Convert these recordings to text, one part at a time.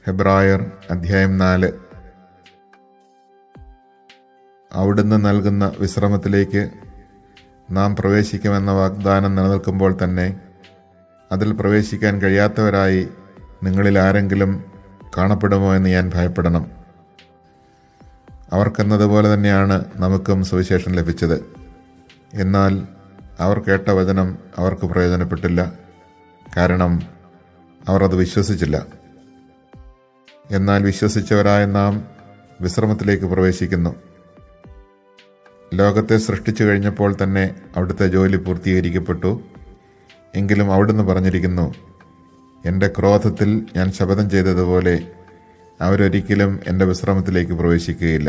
ഹെബ്രായർ അധ്യായം നാല് അവിടുന്ന് നൽകുന്ന വിശ്രമത്തിലേക്ക് നാം പ്രവേശിക്കുമെന്ന വാഗ്ദാനം നിലനിൽക്കുമ്പോൾ തന്നെ അതിൽ പ്രവേശിക്കാൻ കഴിയാത്തവരായി നിങ്ങളിൽ ആരെങ്കിലും കാണപ്പെടുമോ എന്ന് ഞാൻ ഭയപ്പെടണം അവർക്കെന്നതുപോലെ തന്നെയാണ് നമുക്കും സുവിശേഷം ലഭിച്ചത് എന്നാൽ അവർ കേട്ട വചനം അവർക്ക് പ്രയോജനപ്പെട്ടില്ല കാരണം അവർ അത് വിശ്വസിച്ചില്ല എന്നാൽ വിശ്വസിച്ചവരായ നാം വിശ്രമത്തിലേക്ക് പ്രവേശിക്കുന്നു ലോകത്തെ സൃഷ്ടിച്ചു കഴിഞ്ഞപ്പോൾ തന്നെ അവിടുത്തെ ജോലി പൂർത്തീകരിക്കപ്പെട്ടു എങ്കിലും അവിടുന്ന് പറഞ്ഞിരിക്കുന്നു എൻ്റെ ക്രോധത്തിൽ ഞാൻ ശപഥം ചെയ്തതുപോലെ അവരൊരിക്കലും എൻ്റെ വിശ്രമത്തിലേക്ക് പ്രവേശിക്കുകയില്ല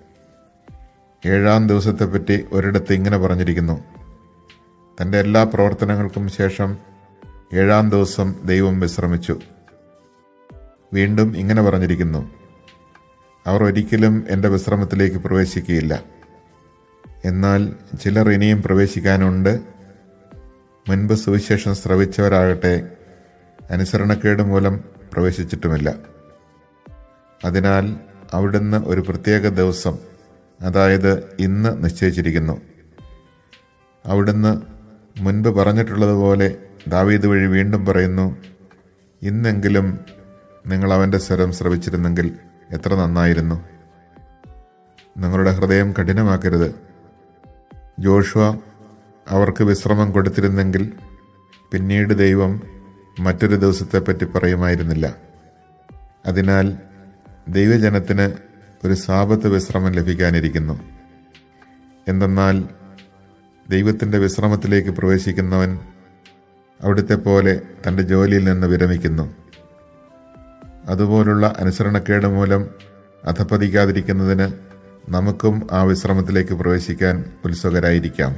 ഏഴാം ദിവസത്തെപ്പറ്റി ഒരിടത്ത് ഇങ്ങനെ പറഞ്ഞിരിക്കുന്നു തൻ്റെ എല്ലാ പ്രവർത്തനങ്ങൾക്കും ശേഷം ഏഴാം ദിവസം ദൈവം വിശ്രമിച്ചു വീണ്ടും ഇങ്ങനെ പറഞ്ഞിരിക്കുന്നു അവർ ഒരിക്കലും എൻ്റെ വിശ്രമത്തിലേക്ക് പ്രവേശിക്കുകയില്ല എന്നാൽ ചിലർ ഇനിയും പ്രവേശിക്കാനുണ്ട് മുൻപ് സുവിശേഷം ശ്രവിച്ചവരാകട്ടെ അനുസരണക്കേട് മൂലം പ്രവേശിച്ചിട്ടുമില്ല അതിനാൽ അവിടുന്ന് ഒരു പ്രത്യേക ദിവസം അതായത് ഇന്ന് നിശ്ചയിച്ചിരിക്കുന്നു അവിടുന്ന് മുൻപ് പറഞ്ഞിട്ടുള്ളതുപോലെ ദാവീദ് വഴി വീണ്ടും പറയുന്നു ഇന്നെങ്കിലും നിങ്ങൾ അവൻ്റെ സ്വരം ശ്രവിച്ചിരുന്നെങ്കിൽ എത്ര നന്നായിരുന്നു നിങ്ങളുടെ ഹൃദയം കഠിനമാക്കരുത് ജോഷുവ അവർക്ക് വിശ്രമം കൊടുത്തിരുന്നെങ്കിൽ പിന്നീട് ദൈവം മറ്റൊരു ദിവസത്തെപ്പറ്റി പറയുമായിരുന്നില്ല അതിനാൽ ദൈവജനത്തിന് ഒരു സാപത്ത് വിശ്രമം ലഭിക്കാനിരിക്കുന്നു എന്തെന്നാൽ ദൈവത്തിൻ്റെ വിശ്രമത്തിലേക്ക് പ്രവേശിക്കുന്നവൻ അവിടുത്തെ പോലെ തൻ്റെ ജോലിയിൽ നിന്ന് വിരമിക്കുന്നു അതുപോലുള്ള അനുസരണക്കേട് മൂലം അധപ്പതിക്കാതിരിക്കുന്നതിന് നമുക്കും ആ വിശ്രമത്തിലേക്ക് പ്രവേശിക്കാൻ ഉത്സുകരായിരിക്കാം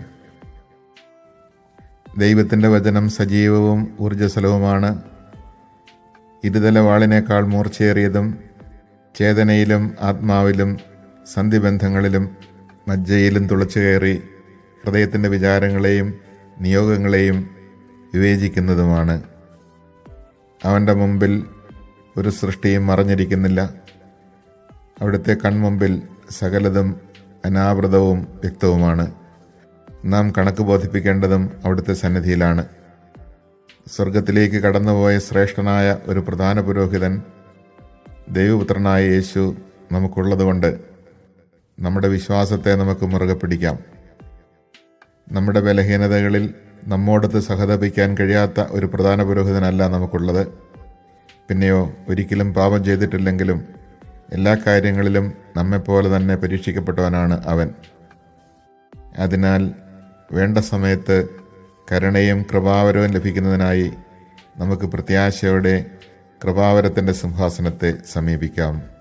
ദൈവത്തിൻ്റെ വചനം സജീവവും ഊർജ്ജസ്വലവുമാണ് ഇരുതല വാളിനേക്കാൾ മൂർച്ചയേറിയതും ചേതനയിലും ആത്മാവിലും സന്ധിബന്ധങ്ങളിലും മജ്ജയിലും തുളച്ചു കയറി ഹൃദയത്തിൻ്റെ വിചാരങ്ങളെയും നിയോഗങ്ങളെയും വിവേചിക്കുന്നതുമാണ് അവൻ്റെ മുമ്പിൽ ഒരു സൃഷ്ടിയും മറഞ്ഞിരിക്കുന്നില്ല അവിടുത്തെ കൺമുമ്പിൽ സകലതും അനാവൃതവും വ്യക്തവുമാണ് നാം കണക്ക് ബോധിപ്പിക്കേണ്ടതും അവിടുത്തെ സന്നിധിയിലാണ് സ്വർഗത്തിലേക്ക് കടന്നുപോയ ശ്രേഷ്ഠനായ ഒരു പ്രധാന പുരോഹിതൻ ദൈവപുത്രനായ യേശു നമുക്കുള്ളതുകൊണ്ട് നമ്മുടെ വിശ്വാസത്തെ നമുക്ക് മുറുകെ പിടിക്കാം നമ്മുടെ ബലഹീനതകളിൽ നമ്മോടത്ത് സഹതപിക്കാൻ കഴിയാത്ത ഒരു പ്രധാന പുരോഹിതനല്ല നമുക്കുള്ളത് പിന്നെയോ ഒരിക്കലും പാപം ചെയ്തിട്ടില്ലെങ്കിലും എല്ലാ കാര്യങ്ങളിലും നമ്മെപ്പോലെ തന്നെ പരീക്ഷിക്കപ്പെട്ടവനാണ് അവൻ അതിനാൽ വേണ്ട സമയത്ത് കരുണയും കൃപാവരവും ലഭിക്കുന്നതിനായി നമുക്ക് പ്രത്യാശയോടെ കൃപാവരത്തിൻ്റെ സിംഹാസനത്തെ സമീപിക്കാം